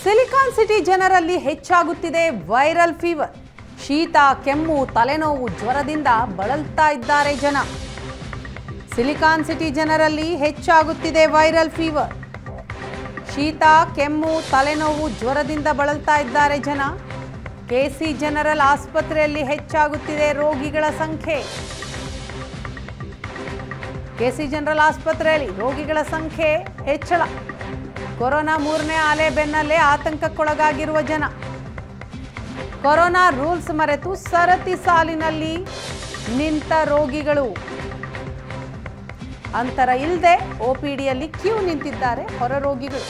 silicon city ಜನರಲ್ಲಿ ಹೆಚ್ಚಾಗುತ್ತಿದೆ viral fever ಶೀತ ಕೆಮ್ಮು ತಲೆನೋವು ಜ್ವರದಿಂದ ಬಳಲ್ತಾ ಇದ್ದಾರೆ ಜನ ಸಿಲಿಕಾನ್ ಸಿಟಿ ಜನರಲ್ಲಿ ಹೆಚ್ಚಾಗುತ್ತಿದೆ ವೈರಲ್ ಫೀವರ್ ಶೀತ ಕೆಮ್ಮು ತಲೆನೋವು ಜ್ವರದಿಂದ ಬಳಲ್ತಾ ಇದ್ದಾರೆ ಜನ ಕೆಸಿ ಜನರಲ್ ಆಸ್ಪತ್ರೆಯಲ್ಲಿ ಹೆಚ್ಚಾಗುತ್ತಿದೆ ರೋಗಿಗಳ ಸಂಖ್ಯೆ ಕೆಸಿ ಜನರಲ್ ಆಸ್ಪತ್ರೆಯಲ್ಲಿ ರೋಗಿಗಳ ಸಂಖ್ಯೆ ಹೆಚ್ಚಳ ಕೊರೋನಾ ಮೂರನೇ ಅಲೆ ಬೆನ್ನಲ್ಲೇ ಆತಂಕಕ್ಕೊಳಗಾಗಿರುವ ಜನ ಕೊರೋನಾ ರೂಲ್ಸ್ ಮರೆತು ಸರತಿ ಸಾಲಿನಲ್ಲಿ ನಿಂತ ರೋಗಿಗಳು ಅಂತರ ಇಲ್ಲದೆ ಒಪಿಡಿಯಲ್ಲಿ ಕ್ಯೂ ನಿಂತಿದ್ದಾರೆ ಹೊರ ರೋಗಿಗಳು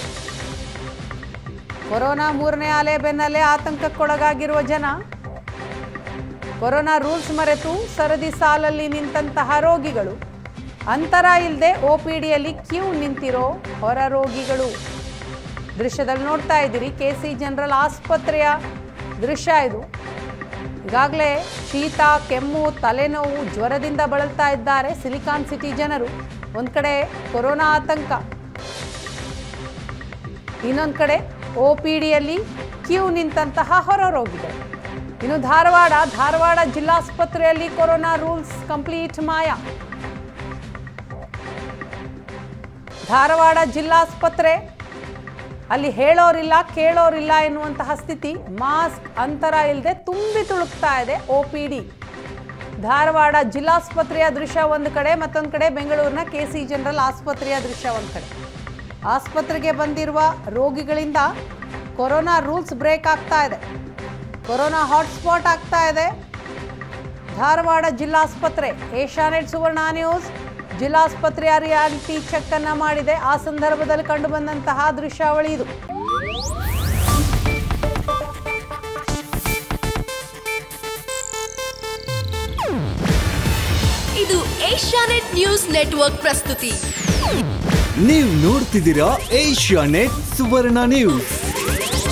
ಕೊರೋನಾ ಮೂರನೇ ಅಲೆ ಬೆನ್ನಲ್ಲೇ ಆತಂಕಕ್ಕೊಳಗಾಗಿರುವ ಜನ ಕೊರೋನಾ ರೂಲ್ಸ್ ಮರೆತು ಸರದಿ ಸಾಲಲ್ಲಿ ನಿಂತಹ ರೋಗಿಗಳು ಅಂತರ ಇಲ್ಲದೆ ಒಪಿಡಿಯಲ್ಲಿ ಕ್ಯೂ ನಿಂತಿರೋ ಹೊರ ರೋಗಿಗಳು ದೃಶ್ಯದಲ್ಲಿ ನೋಡ್ತಾ ಇದ್ದೀರಿ ಕೆ ಸಿ ಜನರಲ್ ಆಸ್ಪತ್ರೆಯ ದೃಶ್ಯ ಇದು ಈಗಾಗಲೇ ಶೀತ ಕೆಮ್ಮು ತಲೆನೋವು ಜ್ವರದಿಂದ ಬಳಲ್ತಾ ಇದ್ದಾರೆ ಸಿಲಿಕಾನ್ ಸಿಟಿ ಜನರು ಒಂದು ಕಡೆ ಕೊರೋನಾ ಆತಂಕ ಇನ್ನೊಂದು ಕಡೆ ಒ ಪಿ ಡಿಯಲ್ಲಿ ಕ್ಯೂ ನಿಂತಹ ಹೊರ ರೋಗಿಗಳು ಇನ್ನು ಧಾರವಾಡ ಧಾರವಾಡ ಜಿಲ್ಲಾಸ್ಪತ್ರೆಯಲ್ಲಿ ಕೊರೋನಾ ರೂಲ್ಸ್ ಕಂಪ್ಲೀಟ್ ಮಾಯ ಧಾರವಾಡ ಜಿಲ್ಲಾಸ್ಪತ್ರೆ ಅಲ್ಲಿ ಹೇಳೋರಿಲ್ಲ ಕೇಳೋರಿಲ್ಲ ಎನ್ನುವಂತಹ ಸ್ಥಿತಿ ಮಾಸ್ಕ್ ಅಂತರ ಇಲ್ಲದೆ ತುಂಬಿ ತುಳುಕ್ತಾ ಇದೆ ಒ ಪಿ ಡಿ ಧಾರವಾಡ ಜಿಲ್ಲಾಸ್ಪತ್ರೆಯ ದೃಶ್ಯ ಒಂದು ಕಡೆ ಮತ್ತೊಂದು ಕಡೆ ಬೆಂಗಳೂರಿನ ಕೆ ಸಿ ಜನರಲ್ ಆಸ್ಪತ್ರೆಯ ದೃಶ್ಯ ಒಂದು ಕಡೆ ಆಸ್ಪತ್ರೆಗೆ ಬಂದಿರುವ ರೋಗಿಗಳಿಂದ ಕೊರೋನಾ ರೂಲ್ಸ್ ಬ್ರೇಕ್ ಆಗ್ತಾ ಇದೆ ಕೊರೋನಾ ಹಾಟ್ಸ್ಪಾಟ್ ಆಗ್ತಾ ಇದೆ ಧಾರವಾಡ ಜಿಲ್ಲಾಸ್ಪತ್ರೆ ಏಷ್ಯಾನೆಟ್ ಸುವರ್ಣ ನ್ಯೂಸ್ ಜಿಲ್ಲಾಸ್ಪತ್ರೆಯ ರಿಯಾಲಿಟಿ ಚೆಕ್ ಅನ್ನ ಮಾಡಿದೆ ಆ ಸಂದರ್ಭದಲ್ಲಿ ಕಂಡುಬಂದಂತಹ ದೃಶ್ಯಾವಳಿ ಇದು ಇದು ಏಷ್ಯಾನೆಟ್ ನ್ಯೂಸ್ ನೆಟ್ವರ್ಕ್ ಪ್ರಸ್ತುತಿ ನೀವು ನೋಡ್ತಿದ್ದೀರಾ ಏಷ್ಯಾ ನೆಟ್ ಸುವರ್ಣ ನ್ಯೂಸ್